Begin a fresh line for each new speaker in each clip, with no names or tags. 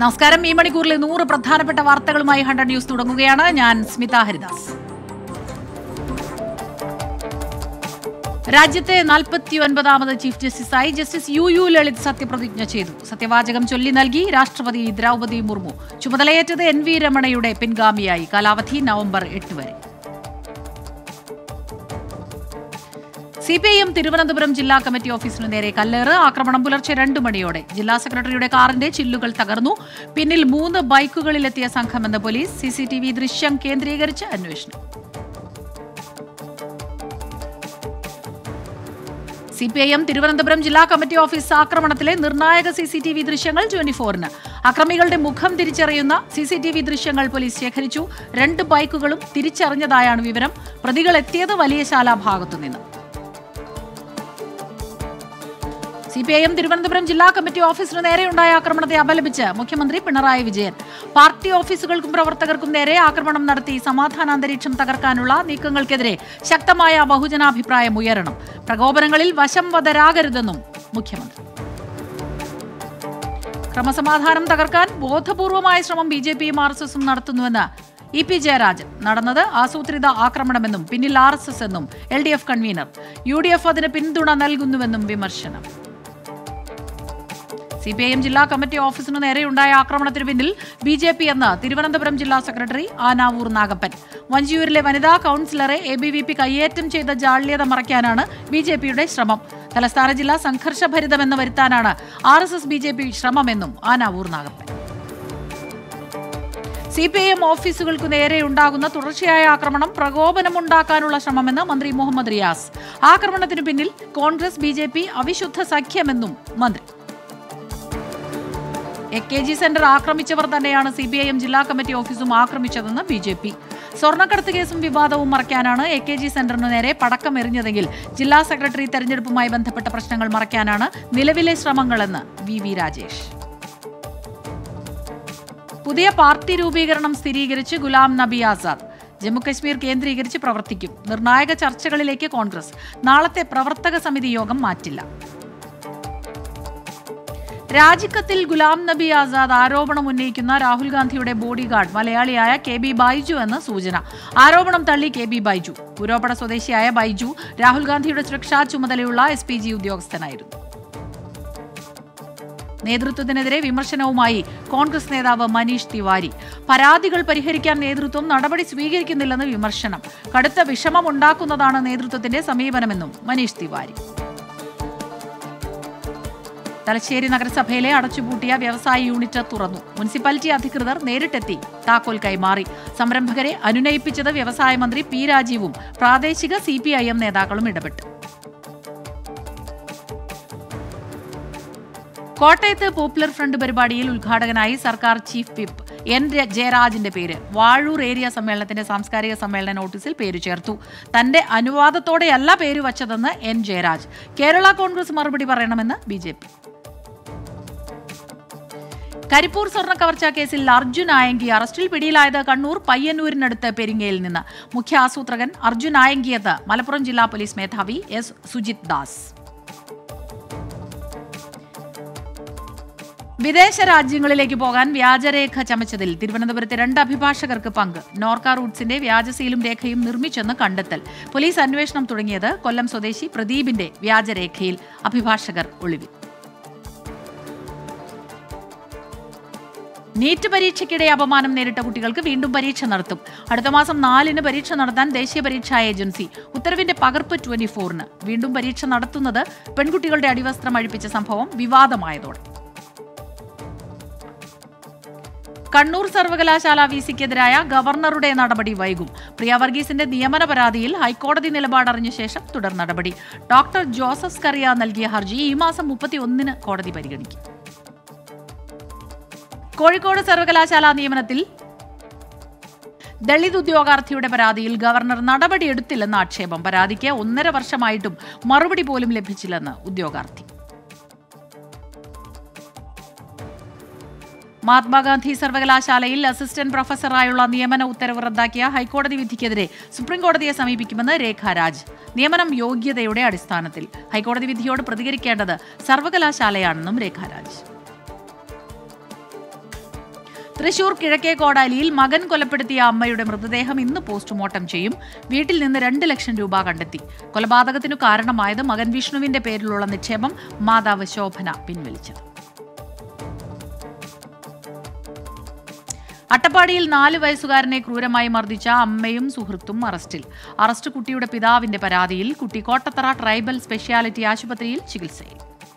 നമസ്കാരം ഈ മണിക്കൂറിലെ നൂറ് പ്രധാനപ്പെട്ട വാർത്തകളുമായി ഹൺഡ്രഡ് ന്യൂസ് തുടങ്ങുകയാണ് ഞാൻ സ്മിത ഹരിദാസ് രാജ്യത്തെ നാൽപ്പത്തി ഒൻപതാമത് ചീഫ് ജസ്റ്റിസായി ജസ്റ്റിസ് യു യു ലളിത് സത്യപ്രതിജ്ഞ ചെയ്തു സത്യവാചകം ചൊല്ലി നൽകി രാഷ്ട്രപതി ദ്രൗപദി മുർമു ചുമതലയേറ്റത് എൻ വി രമണയുടെ പിൻഗാമിയായി കാലാവധി നവംബർ എട്ട് വരെ C P I M Thiruvananthapuram ജില്ലാ കമ്മിറ്റി ഓഫീസിനു നേരെ കല്ലേറ് ആക്രമണം പുലർച്ചെ രണ്ട് മണിയോടെ ജില്ലാ സെക്രട്ടറിയുടെ കാറിന്റെ ചില്ലുകൾ തകർന്നു പിന്നിൽ മൂന്ന് ബൈക്കുകളിലെത്തിയ സംഘമെന്ന് police C C T V ദൃശ്യം കേന്ദ്രീകരിച്ച് അന്വേഷണം C P I M Thiruvananthapuram ജില്ലാ കമ്മിറ്റി ഓഫീസ് ആക്രമണത്തിലെ നിർണായക സി സി ടി വി ദൃശ്യങ്ങൾ ട്വന്റി ഫോറിന് അക്രമികളുടെ മുഖം തിരിച്ചറിയുന്ന സി സി ടി വി ദൃശ്യങ്ങൾ പോലീസ് ശേഖരിച്ചു രണ്ട് ബൈക്കുകളും തിരിച്ചറിഞ്ഞതായാണ് വിവരം പ്രതികൾ എത്തിയത് വലിയശാല ഭാഗത്തുനിന്ന് C P I M Thiruvananthapuram ജില്ലാ കമ്മിറ്റി ഓഫീസിന് നേരെയുണ്ടായ ആക്രമണത്തെ അപലപിച്ച് മുഖ്യമന്ത്രി പിണറായി വിജയൻ പാർട്ടി ഓഫീസുകൾക്കും പ്രവർത്തകർക്കും നേരെ ആക്രമണം നടത്തി സമാധാനാന്തരീക്ഷം തകർക്കാനുള്ള നീക്കങ്ങൾക്കെതിരെ ശക്തമായ ബഹുജനാഭിപ്രായം ഉയരണം പ്രകോപനങ്ങളിൽ വശം വതരാകരുതെന്നും മുഖ്യമന്ത്രി ക്രമസമാധാനം തകർക്കാൻ ബോധപൂർവമായ ശ്രമം ബി ജെ പിയും ആർ എസ് എസും നടത്തുന്നുവെന്ന് ഇ പി ജയരാജൻ നടന്നത് ആസൂത്രിത ആക്രമണമെന്നും പിന്നിൽ ആർ എസ് എസ് എന്നും L D F convener U D F അതിന് പിന്തുണ നൽകുന്നുവെന്നും വിമർശനം സി പി ഐ എം ജില്ലാ കമ്മിറ്റി ഓഫീസിനു നേരെയുണ്ടായ ആക്രമണത്തിന് പിന്നിൽ ബി ജെ പി എന്ന തിരുവനന്തപുരം ജില്ലാ സെക്രട്ടറി ആനാവൂർ നാഗപ്പൻ വഞ്ചിയൂരിലെ വനിതാ കൌൺസിലറെ എ ബി വി പി കയ്യേറ്റം ചെയ്ത ജാള്യത മറയ്ക്കാനാണ് ബി ജെ പിയുടെ ശ്രമം തലസ്ഥാന ജില്ല സംഘർഷഭരിതമെന്ന് വരുത്താനാണ് R S S B J P ശ്രമമെന്നും Anavoor Nagappan C P I M ഓഫീസുകൾക്കു നേരെയുണ്ടാകുന്ന തുടർച്ചയായ ആക്രമണം പ്രകോപനമുണ്ടാക്കാനുള്ള ശ്രമമെന്ന് മന്ത്രി മുഹമ്മദ് റിയാസ് ആക്രമണത്തിനു പിന്നിൽ കോൺഗ്രസ് ബി ജെ പി അവിശുദ്ധ സഖ്യമെന്നും മന്ത്രി എ കെ ജി സെന്റർ ആക്രമിച്ചവർ തന്നെയാണ് സി ബി ഐ എം ജില്ലാ കമ്മിറ്റി ഓഫീസും ആക്രമിച്ചതെന്ന് ബി ജെ പി സ്വർണ്ണക്കടത്ത് കേസും വിവാദവും മറയ്ക്കാനാണ് എ കെ ജി സെന്ററിന് നേരെ പടക്കം എറിഞ്ഞതെങ്കിൽ ജില്ലാ സെക്രട്ടറി തെരഞ്ഞെടുപ്പുമായി ബന്ധപ്പെട്ട പ്രശ്നങ്ങൾ മറയ്ക്കാനാണ് നിലവിലെ ശ്രമങ്ങളെന്ന് വി വി രാജേഷ് പുതിയ പാർട്ടി രൂപീകരണം സ്ഥിരീകരിച്ച് ഗുലാം നബി ആസാദ് ജമ്മുകശ്മീർ കേന്ദ്രീകരിച്ച് പ്രവർത്തിക്കും നിർണായക ചർച്ചകളിലേക്ക് കോൺഗ്രസ് നാളത്തെ പ്രവർത്തക സമിതി യോഗം മാറ്റില്ല രാജിക്കത്തിൽ ഗുലാം നബി ആസാദ് ആരോപണം ഉന്നയിക്കുന്ന രാഹുൽ ഗാന്ധിയുടെ ബോഡി ഗാർഡ് മലയാളിയായ കെ ബി ബൈജു എന്ന് സൂചന ആരോപണം തള്ളി കെ ബി ബൈജു പുരോപട സ്വദേശിയായ ബൈജു രാഹുൽ ഗാന്ധിയുടെ സുരക്ഷാ ചുമതലയുള്ള എസ് പി ജി ഉദ്യോഗസ്ഥനായിരുന്നു നേതൃത്വത്തിനെതിരെ വിമർശനവുമായി കോൺഗ്രസ് നേതാവ് മനീഷ് തിവാരി പരാതികൾ പരിഹരിക്കാൻ നേതൃത്വം നടപടി സ്വീകരിക്കുന്നില്ലെന്ന് വിമർശനം കടുത്ത വിഷമമുണ്ടാക്കുന്നതാണ് നേതൃത്വത്തിന്റെ സമീപനമെന്നും മനീഷ് തിവാരി തലശ്ശേരി നഗരസഭയിലെ അടച്ചുപൂട്ടിയ വ്യവസായ യൂണിറ്റ് തുറന്നു മുനിസിപ്പാലിറ്റി അധികൃതർ നേരിട്ടെത്തി താക്കോൽ കൈമാറി സംരംഭകരെ അനുനയിപ്പിച്ചത് വ്യവസായ മന്ത്രി പി രാജീവും പ്രാദേശിക സി പി ഐ എം നേതാക്കളും ഇടപെട്ടു കോട്ടയത്ത് പോപ്പുലർ ഫ്രണ്ട് പരിപാടിയിൽ ഉദ്ഘാടകനായി സർക്കാർ ചീഫ് വിപ്പ് എൻ ര- ജയരാജിന്റെ പേര് വാഴൂർ ഏരിയ സമ്മേളനത്തിന്റെ സാംസ്കാരിക സമ്മേളന നോട്ടീസിൽ പേര് ചേർത്തു തന്റെ അനുവാദത്തോടെയല്ല പേര് വച്ചതെന്ന് എൻ ജയരാജ് കേരള കോൺഗ്രസ് മറുപടി പറയണമെന്ന് ബി ജെ പി കരിപ്പൂർ സ്വർണ്ണ കവർച്ചാ കേസിൽ അർജുൻ ആയങ്കി അറസ്റ്റിൽ പിടിയിലായത് കണ്ണൂർ പയ്യന്നൂരിനടുത്ത് പെരിങ്ങയിൽ നിന്ന് മുഖ്യ ആസൂത്രകൻ അർജുൻ ആയങ്കിയത് മലപ്പുറം ജില്ലാ പോലീസ് മേധാവി എസ് സുജിത് ദാസ് വിദേശ രാജ്യങ്ങളിലേക്ക് പോകാൻ വ്യാജരേഖ ചമച്ചതിൽ തിരുവനന്തപുരത്തെ രണ്ട് അഭിഭാഷകർക്ക് പങ്ക് നോർക്ക റൂട്ട്സിന്റെ വ്യാജസീലും രേഖയും നിർമ്മിച്ചെന്ന് കണ്ടെത്തൽ പോലീസ് അന്വേഷണം തുടങ്ങിയത് കൊല്ലം സ്വദേശി പ്രദീപിന്റെ വ്യാജരേഖയിൽ അഭിഭാഷകർ ഒളിവിൽ നീറ്റ് പരീക്ഷയ്ക്കിടെ അപമാനം നേരിട്ട കുട്ടികൾക്ക് വീണ്ടും പരീക്ഷ നടത്തും അടുത്ത മാസം നാലിന് പരീക്ഷ നടത്താൻ ദേശീയ പരീക്ഷാ ഏജൻസി ഉത്തരവിന്റെ പകർപ്പ് ട്വന്റി ഫോറിന് വീണ്ടും പരീക്ഷ നടത്തുന്നത് പെൺകുട്ടികളുടെ അടിവസ്ത്രം അഴിപ്പിച്ച സംഭവം വിവാദമായതോടെ കണ്ണൂർ സർവകലാശാല വി സിക്കെതിരായ ഗവർണറുടെ നടപടി വൈകും പ്രിയ വർഗീസിന്റെ നിയമന പരാതിയിൽ ഹൈക്കോടതി നിലപാടറിഞ്ഞ ശേഷം തുടർ നടപടി ഡോക്ടർ ജോസഫ് സ്കറിയ നൽകിയ ഹർജി ഈ മാസം മുപ്പത്തിയൊന്നിന് കോടതി പരിഗണിക്കും കോഴിക്കോട് സർവകലാശാല നിയമനത്തിൽ ദളിത് ഉദ്യോഗാർത്ഥിയുടെ പരാതിയിൽ ഗവർണർ നടപടിയെടുത്തില്ലെന്ന ആക്ഷേപം പരാതിക്ക് ഒന്നര വർഷമായിട്ടും മറുപടി പോലും ലഭിച്ചില്ലെന്ന് ഉദ്യോഗാർത്ഥി മഹാത്മാഗാന്ധി സർവകലാശാലയിൽ അസിസ്റ്റന്റ് പ്രൊഫസറായുള്ള നിയമന ഉത്തരവ് റദ്ദാക്കിയ ഹൈക്കോടതി വിധിക്കെതിരെ സുപ്രീംകോടതിയെ സമീപിക്കുമെന്ന് രേഖ രാജ് നിയമനം യോഗ്യതയുടെ അടിസ്ഥാനത്തിൽ ഹൈക്കോടതി വിധിയോട് പ്രതികരിക്കേണ്ടത് സർവകലാശാലയാണെന്നും രേഖ രാജ് തൃശൂർ കിഴക്കേ കോടാലിയിൽ മകൻ കൊലപ്പെടുത്തിയ അമ്മയുടെ മൃതദേഹം ഇന്ന് പോസ്റ്റ്മോർട്ടം ചെയ്യും വീട്ടിൽ നിന്ന് രണ്ട് ലക്ഷം രൂപ കണ്ടെത്തി കൊലപാതകത്തിനു കാരണമായത് മകൻ വിഷ്ണുവിന്റെ പേരിലുള്ള നിക്ഷേപം മാതാവ് ശോഭന പിൻവലിച്ചത് അട്ടപ്പാടിയിൽ നാല് വയസ്സുകാരനെ ക്രൂരമായി മർദ്ദിച്ച അമ്മയും സുഹൃത്തും അറസ്റ്റിൽ അറസ്റ്റ് കുട്ടിയുടെ പിതാവിന്റെ പരാതിയിൽ കുട്ടി കോട്ടത്തറ ട്രൈബൽ സ്പെഷ്യാലിറ്റി ആശുപത്രിയിൽ ചികിത്സയിൽ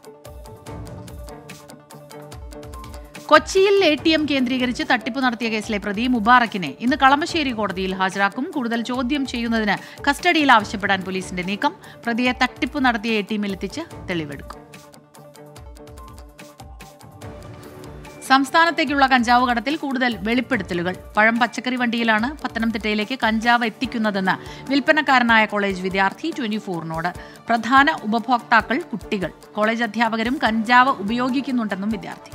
കൊച്ചിയിൽ എ ടി എം കേന്ദ്രീകരിച്ച് തട്ടിപ്പ് നടത്തിയ കേസിലെ പ്രതി മുബാറക്കിനെ ഇന്ന് കളമശ്ശേരി കോടതിയിൽ ഹാജരാക്കും കൂടുതൽ ചോദ്യം ചെയ്യുന്നതിന് കസ്റ്റഡിയിൽ ആവശ്യപ്പെടാൻ പോലീസിന്റെ നീക്കം പ്രതിയെ തട്ടിപ്പ് നടത്തിയ എ ടി എമ്മിൽ എത്തിച്ച് തെളിവെടുക്കും സംസ്ഥാനത്തേക്കുള്ള കഞ്ചാവ് കടത്തിൽ കൂടുതൽ വെളിപ്പെടുത്തലുകൾ പഴം പച്ചക്കറി വണ്ടിയിലാണ് പത്തനംതിട്ടയിലേക്ക് കഞ്ചാവ് എത്തിക്കുന്നതെന്ന് വിൽപ്പനക്കാരനായ കോളേജ് വിദ്യാർത്ഥി ട്വന്റി ഫോറിനോട് പ്രധാന ഉപഭോക്താക്കൾ കുട്ടികൾ കോളേജ് അധ്യാപകരും കഞ്ചാവ് ഉപയോഗിക്കുന്നുണ്ടെന്നും വിദ്യാർത്ഥി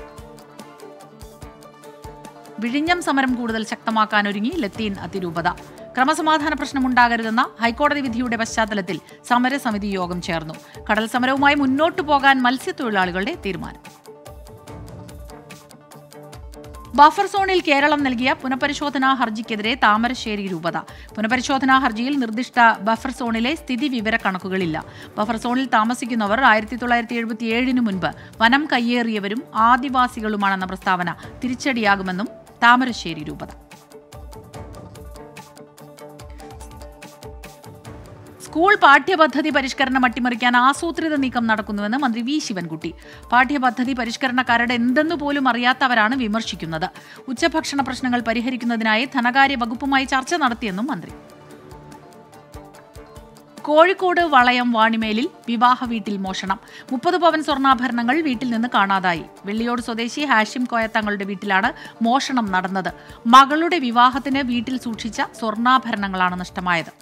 വിഴിഞ്ഞം സമരം കൂടുതൽ ശക്തമാക്കാൻ ഒരുങ്ങി ലത്തീൻ അതിരൂപത ക്രമസമാധാന പ്രശ്നമുണ്ടാകരുതെന്ന ഹൈക്കോടതി വിധിയുടെ പശ്ചാത്തലത്തിൽ സമരസമിതി യോഗം ചേർന്നു കടൽ സമരവുമായി മുന്നോട്ടു പോകാൻ മത്സ്യത്തൊഴിലാളികളുടെ തീരുമാനം ബഫർ സോണിൽ കേരളം നൽകിയ പുനഃപരിശോധനാ ഹർജിക്കെതിരെ താമരശ്ശേരി രൂപത പുനഃപരിശോധനാ ഹർജിയിൽ നിർദ്ദിഷ്ട ബഫർ സോണിലെ സ്ഥിതി വിവര കണക്കുകളില്ല ബഫർ സോണിൽ താമസിക്കുന്നവർ ആയിരത്തി തൊള്ളായിരത്തി എഴുപത്തിയേഴിന് മുൻപ് വനം കയ്യേറിയവരും ആദിവാസികളുമാണെന്ന പ്രസ്താവന തിരിച്ചടിയാകുമെന്നും താമരശ്ശേരി രൂപത സ്കൂൾ പാഠ്യപദ്ധതി പരിഷ്കരണം അട്ടിമറിക്കാൻ ആസൂത്രിത നീക്കം നടക്കുന്നുവെന്ന് മന്ത്രി വി ശിവൻകുട്ടി പാഠ്യപദ്ധതി പരിഷ്കരണ കരട് എന്തെന്നു പോലും അറിയാത്തവരാണ് വിമർശിക്കുന്നത് ഉച്ചഭക്ഷണ പ്രശ്നങ്ങൾ പരിഹരിക്കുന്നതിനായി ധനകാര്യ വകുപ്പുമായി ചർച്ച നടത്തിയെന്നും മന്ത്രി കോഴിക്കോട് വളയം വാണിമേലിൽ വിവാഹ വീട്ടിൽ മോഷണം മുപ്പത് പവൻ സ്വർണ്ണാഭരണങ്ങൾ വീട്ടിൽ നിന്ന് കാണാതായി വെള്ളിയോട് സ്വദേശി ഹാഷിം കോയ തങ്ങളുടെ വീട്ടിലാണ് മോഷണം നടന്നത് മകളുടെ വിവാഹത്തിന് വീട്ടിൽ സൂക്ഷിച്ച സ്വർണ്ണാഭരണങ്ങളാണ് നഷ്ടമായത്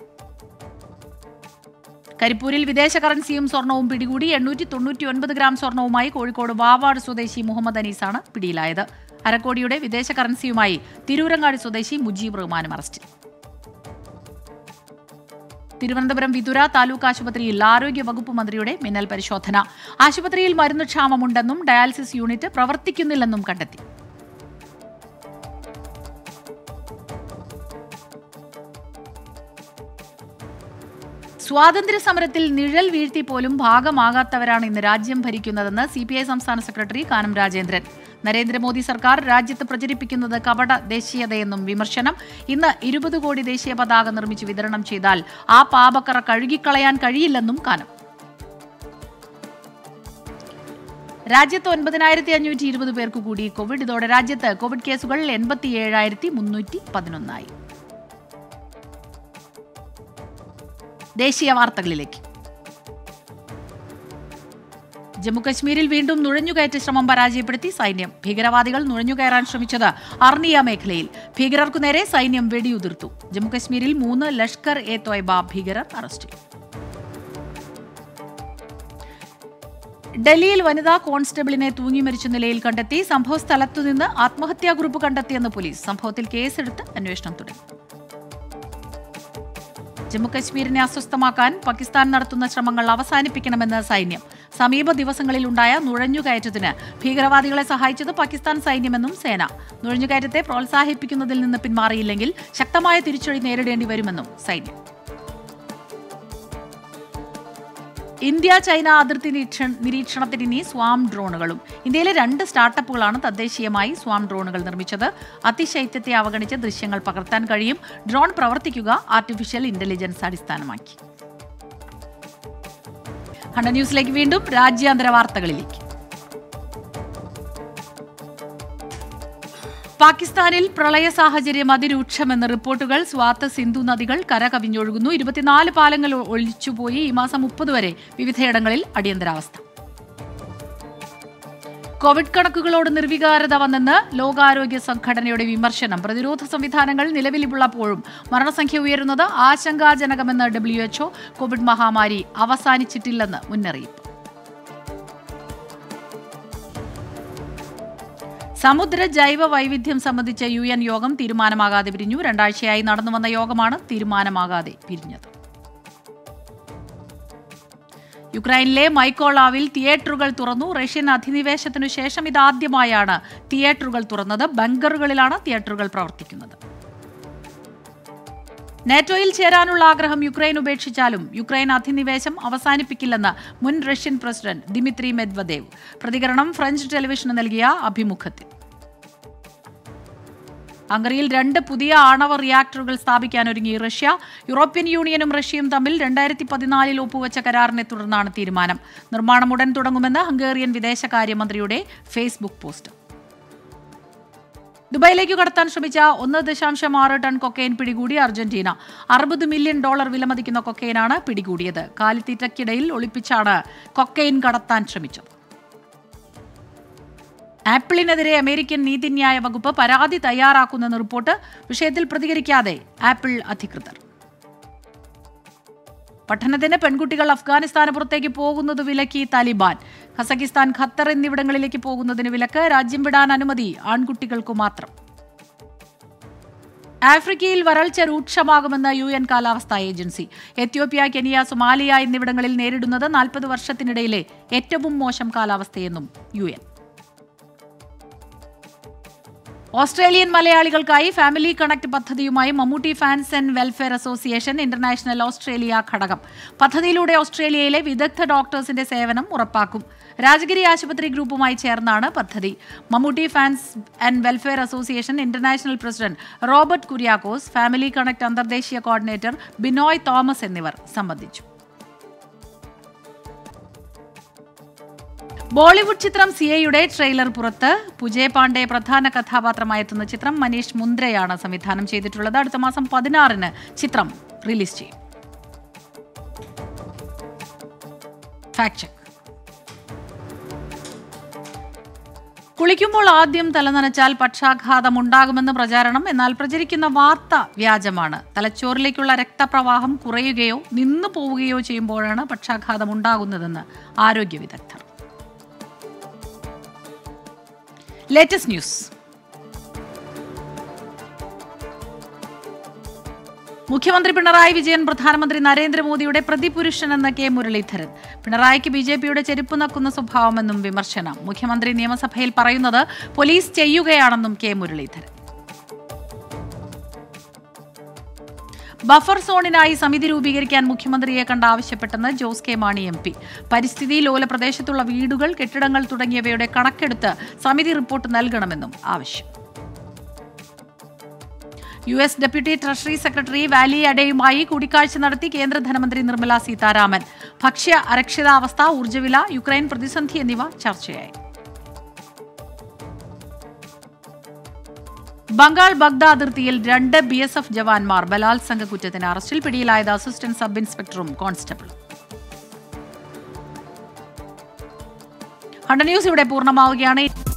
കരിപ്പൂരിൽ വിദേശ കറൻസിയും സ്വർണവും പിടികൂടി എണ്ണൂറ്റി തൊണ്ണൂറ്റി ഒൻപത് ഗ്രാം സ്വർണവുമായി കോഴിക്കോട് വാവാട് സ്വദേശി മുഹമ്മദ് അനീസാണ് പിടിയിലായത് അരക്കോടിയുടെ വിദേശ കറൻസിയുമായി തിരൂരങ്ങാടി സ്വദേശി മുജീബ് റഹ്മാനും അറസ്റ്റിൽ തിരുവനന്തപുരം വിതുര താലൂക്ക് ആശുപത്രിയിൽ ആരോഗ്യ വകുപ്പ് മന്ത്രിയുടെ മിന്നൽ പരിശോധന ആശുപത്രിയിൽ മരുന്ന് ക്ഷാമമുണ്ടെന്നും ഡയാലിസിസ് യൂണിറ്റ് പ്രവർത്തിക്കുന്നില്ലെന്നും കണ്ടെത്തി സ്വാതന്ത്ര്യ സമരത്തിൽ നിഴൽ വീഴ്ത്തി പോലും ഭാഗമാകാത്തവരാണ് ഇന്ന് രാജ്യം ഭരിക്കുന്നതെന്ന് സി പി ഐ സംസ്ഥാന സെക്രട്ടറി കാനം രാജേന്ദ്രൻ നരേന്ദ്രമോദി സർക്കാർ രാജ്യത്ത് പ്രചരിപ്പിക്കുന്നത് കപട ദേശീയതയെന്നും വിമർശനം ഇന്ന് ഇരുപത് കോടി ദേശീയ പതാക നിർമ്മിച്ച് വിതരണം ചെയ്താൽ ആ പാപക്കറ കഴുകിക്കളയാൻ കഴിയില്ലെന്നും കാനം രാജ്യത്ത് ഒൻപതിനായിരത്തി അഞ്ഞൂറ്റി ഇരുപത് പേർക്ക് കൂടി കോവിഡ് ഇതോടെ രാജ്യത്ത് കോവിഡ് കേസുകൾ എൺപത്തി ഏഴായിരത്തി മുന്നൂറ്റി പതിനൊന്നായി ദേശീയ വാർത്തകളിലേക്ക് ജമ്മുകശ്മീരിൽ വീണ്ടും നുഴഞ്ഞുകയറ്റ ശ്രമം പരാജയപ്പെടുത്തി സൈന്യം ഭീകരവാദികൾ നുഴഞ്ഞുകയറാൻ ശ്രമിച്ചത് അർണിയ മേഖലയിൽ ഭീകരർക്കു നേരെ സൈന്യം വെടിയുതിർത്തു ജമ്മുകശ്മീരിൽ മൂന്ന് ലഷ്കർ എ തോയ്ബ ഭീകരർ അറസ്റ്റിൽ ഡൽഹിയിൽ വനിതാ കോൺസ്റ്റബിളിനെ തൂങ്ങി മരിച്ച നിലയിൽ കണ്ടെത്തി സംഭവ സ്ഥലത്തുനിന്ന് ആത്മഹത്യാ ഗ്രൂപ്പ് കണ്ടെത്തിയെന്ന് പോലീസ് സംഭവത്തിൽ കേസെടുത്ത് അന്വേഷണം തുടങ്ങി ജമ്മുകശ്മീരിനെ അസ്വസ്ഥമാക്കാൻ പാകിസ്ഥാൻ നടത്തുന്ന ശ്രമങ്ങൾ അവസാനിപ്പിക്കണമെന്ന് സൈന്യം സമീപ ദിവസങ്ങളിലുണ്ടായ നുഴഞ്ഞുകയറ്റത്തിന് ഭീകരവാദികളെ സഹായിച്ചത് പാകിസ്ഥാൻ സൈന്യമെന്നും സേന നുഴഞ്ഞുകയറ്റത്തെ പ്രോത്സാഹിപ്പിക്കുന്നതിൽ നിന്ന് പിന്മാറിയില്ലെങ്കിൽ ശക്തമായ തിരിച്ചടി നേരിടേണ്ടി വരുമെന്നും സൈന്യം ഇന്ത്യ ചൈന അതിർത്തി നിരീക്ഷ- നിരീക്ഷണത്തിന് ഇനി സ്വാം ഡ്രോണുകളും ഇന്ത്യയിലെ രണ്ട് സ്റ്റാർട്ടപ്പുകളാണ് തദ്ദേശീയമായി സ്വാം ഡ്രോണുകൾ നിർമ്മിച്ചത് അതിശൈത്യത്തെ അവഗണിച്ച് ദൃശ്യങ്ങൾ പകർത്താൻ കഴിയും ഡ്രോൺ പ്രവർത്തിക്കുക ആർട്ടിഫിഷ്യൽ ഇന്റലിജൻസ് അടിസ്ഥാനമാക്കി ഹണ്ട ന്യൂസിലേക്ക് വീണ്ടും രാജ്യാന്തര വാർത്തകളിലേക്ക് പാകിസ്ഥാനിൽ പ്രളയ സാഹചര്യം അതിരൂക്ഷമെന്ന് റിപ്പോർട്ടുകൾ സ്വാത്ത് സിന്ധു നദികൾ കരകവിഞ്ഞൊഴുകുന്നു ഇരുപത്തിനാല് പാലങ്ങൾ ഒഴിച്ചുപോയി ഈ മാസം മുപ്പത് വരെ വിവിധയിടങ്ങളിൽ അടിയന്തരാവസ്ഥ കോവിഡ് കണക്കുകളോട് നിർവികാരത വന്നെന്ന് ലോകാരോഗ്യ സംഘടനയുടെ വിമർശനം പ്രതിരോധ സംവിധാനങ്ങൾ നിലവിലുള്ളപ്പോഴും മരണസംഖ്യ ഉയരുന്നത് ആശങ്കാജനകമെന്ന് ഡബ്ല്യു എച്ച്ഒ കോവിഡ് മഹാമാരി അവസാനിച്ചിട്ടില്ലെന്ന് മുന്നറിയിപ്പ് സമുദ്ര ജൈവ വൈവിധ്യം സംബന്ധിച്ച യു എൻ യോഗം തീരുമാനമാകാതെ പിരിഞ്ഞു രണ്ടാഴ്ചയായി നടന്നുവന്ന യോഗമാണ് തീരുമാനമാകാതെ പിരിഞ്ഞത് യുക്രൈനിലെ മൈക്കോളാവിൽ തിയേറ്ററുകൾ തുറന്നു റഷ്യൻ അധിനിവേശത്തിനു ശേഷം ഇതാദ്യമായാണ് തിയേറ്ററുകൾ തുറന്നത് ബങ്കറുകളിലാണ് തിയേറ്ററുകൾ പ്രവർത്തിക്കുന്നത് നാറ്റോയിൽ ചേരാനുള്ള ആഗ്രഹം യുക്രൈൻ ഉപേക്ഷിച്ചാലും യുക്രൈൻ അധിനിവേശം അവസാനിപ്പിക്കില്ലെന്ന് മുൻ റഷ്യൻ പ്രസിഡന്റ് ദിമിത്രി മെദ്വദേവ് പ്രതികരണം ഫ്രഞ്ച് ടെലിവിഷന് നൽകിയ അഭിമുഖത്തിൽ ഹംഗറിയിൽ രണ്ട് പുതിയ ആണവ റിയാക്ടറുകൾ സ്ഥാപിക്കാനൊരുങ്ങി റഷ്യ യൂറോപ്യൻ യൂണിയനും റഷ്യയും തമ്മിൽ രണ്ടായിരത്തി പതിനാലിൽ ഒപ്പുവച്ച കരാറിനെ തുടർന്നാണ് തീരുമാനം നിർമ്മാണം ഉടൻ തുടങ്ങുമെന്ന് ഹംഗേറിയൻ വിദേശകാര്യമന്ത്രിയുടെ ഫേസ്ബുക്ക് പോസ്റ്റ് ദുബായിലേക്ക് കടത്താൻ ശ്രമിച്ച ഒന്ന് ദശാംശം ആറ് ടൺ കൊക്കൈൻ പിടികൂടി അർജന്റീന അറുപത് മില്യൺ ഡോളർ വിലമതിക്കുന്ന കൊക്കൈനാണ് പിടികൂടിയത് കാലിത്തീറ്റയ്ക്കിടയിൽ ഒളിപ്പിച്ചാണ് കൊക്കൈൻ കടത്താൻ ശ്രമിച്ചത് ആപ്പിളിനെതിരെ അമേരിക്കൻ നീതിന്യായ വകുപ്പ് പരാതി തയ്യാറാക്കുന്നെന്ന് റിപ്പോർട്ട് വിഷയത്തിൽ പ്രതികരിക്കാതെ ആപ്പിൾ അധികൃതർ പഠനത്തിന് പെൺകുട്ടികൾ അഫ്ഗാനിസ്ഥാന് പുറത്തേക്ക് പോകുന്നത് വിലക്കി താലിബാൻ ഖസക്കിസ്ഥാൻ ഖത്തർ എന്നിവിടങ്ങളിലേക്ക് പോകുന്നതിന് വിലക്ക് രാജ്യം വിടാൻ അനുമതി ആൺകുട്ടികൾക്കു മാത്രം ആഫ്രിക്കയിൽ വരൾച്ച രൂക്ഷമാകുമെന്ന് യു എൻ കാലാവസ്ഥാ ഏജൻസി എത്യോപ്യ കെനിയ സൊമാലിയ എന്നിവിടങ്ങളിൽ നേരിടുന്നത് നാൽപ്പത് വർഷത്തിനിടയിലെ ഏറ്റവും മോശം കാലാവസ്ഥയെന്നും യു എൻ ഓസ്ട്രേലിയൻ മലയാളികൾക്കായി ഫാമിലി കണക്ട് പദ്ധതിയുമായി Mammootty fans and welfare association international Australia ഘടകം പദ്ധതിയിലൂടെ ഓസ്ട്രേലിയയിലെ വിദഗ്ധ ഡോക്ടേഴ്സിന്റെ സേവനം ഉറപ്പാക്കും രാജഗിരി ആശുപത്രി ഗ്രൂപ്പുമായി ചേർന്നാണ് പദ്ധതി Mammootty fans and welfare association international president Robert Kuriakose family connect അന്തർദേശീയ കോർഡിനേറ്റർ ബിനോയ് തോമസ് എന്നിവർ സംബന്ധിച്ചു ബോളിവുഡ് ചിത്രം സിയയുടെ ട്രെയിലർ പുറത്ത് പുജയ് പാണ്ഡെ പ്രധാന കഥാപാത്രമായി എത്തുന്ന ചിത്രം മനീഷ് മുന്ദ്രയാണ് സംവിധാനം ചെയ്തിട്ടുള്ളത് അടുത്ത മാസം പതിനാറിന് ചിത്രം റിലീസ് ചെയ്യും ഫാക്ട് ചെക്ക് കുളിക്കുമ്പോൾ ആദ്യം തലനനച്ചാൽ പക്ഷാഘാതം ഉണ്ടാകുമെന്ന് പ്രചാരണം എന്നാൽ പ്രചരിക്കുന്ന വാർത്ത വ്യാജമാണ് തലച്ചോറിലേക്കുള്ള രക്തപ്രവാഹം കുറയുകയോ നിന്നു പോവുകയോ ചെയ്യുമ്പോഴാണ് പക്ഷാഘാതം ഉണ്ടാകുന്നതെന്ന് ആരോഗ്യ വിദഗ്ധർ ലേറ്റസ്റ്റ് ന്യൂസ് മുഖ്യമന്ത്രി പിണറായി വിജയൻ പ്രധാനമന്ത്രി നരേന്ദ്രമോദിയുടെ പ്രതിപുരുഷൻ എന്ന കെ മുരളീധരൻ പിണറായിക്ക് ബി ജെ പിയുടെ ചെരുപ്പ് നക്കുന്ന സ്വഭാവമെന്നും വിമർശനം മുഖ്യമന്ത്രി നിയമസഭയിൽ പറയുന്നത് പോലീസ് ചെയ്യുകയാണെന്നും കെ മുരളീധരൻ ബഫർ സോണിനായി സമിതി രൂപീകരിക്കാൻ മുഖ്യമന്ത്രിയെ കണ്ട് ആവശ്യപ്പെട്ടെന്ന് Jose K Mani M P പരിസ്ഥിതി ലോല പ്രദേശത്തുള്ള വീടുകൾ കെട്ടിടങ്ങൾ തുടങ്ങിയവയുടെ കണക്കെടുത്ത് സമിതി റിപ്പോർട്ട് നൽകണമെന്നും ആവശ്യം U S deputy treasury secretary Wally അഡയുമായി കൂടിക്കാഴ്ച നടത്തി കേന്ദ്ര ധനമന്ത്രി നിർമ്മല സീതാരാമൻ ഭക്ഷ്യ അരക്ഷിതാവസ്ഥ ഊർജ്ജവില യുക്രൈൻ പ്രതിസന്ധി എന്നിവ ചർച്ചയായി ബംഗാൾ ബഗ്ദ അതിർത്തിയിൽ രണ്ട് ബി എസ് എഫ് ജവാന്മാർ ബലാത്സംഗ കുറ്റത്തിന് അറസ്റ്റിൽ പിടിയിലായത് അസിസ്റ്റന്റ് സബ് ഇൻസ്പെക്ടറും കോൺസ്റ്റബിളും ഹണ്ട ന്യൂസ് ഇവിടെ പൂർണ്ണമാവുകയാണ്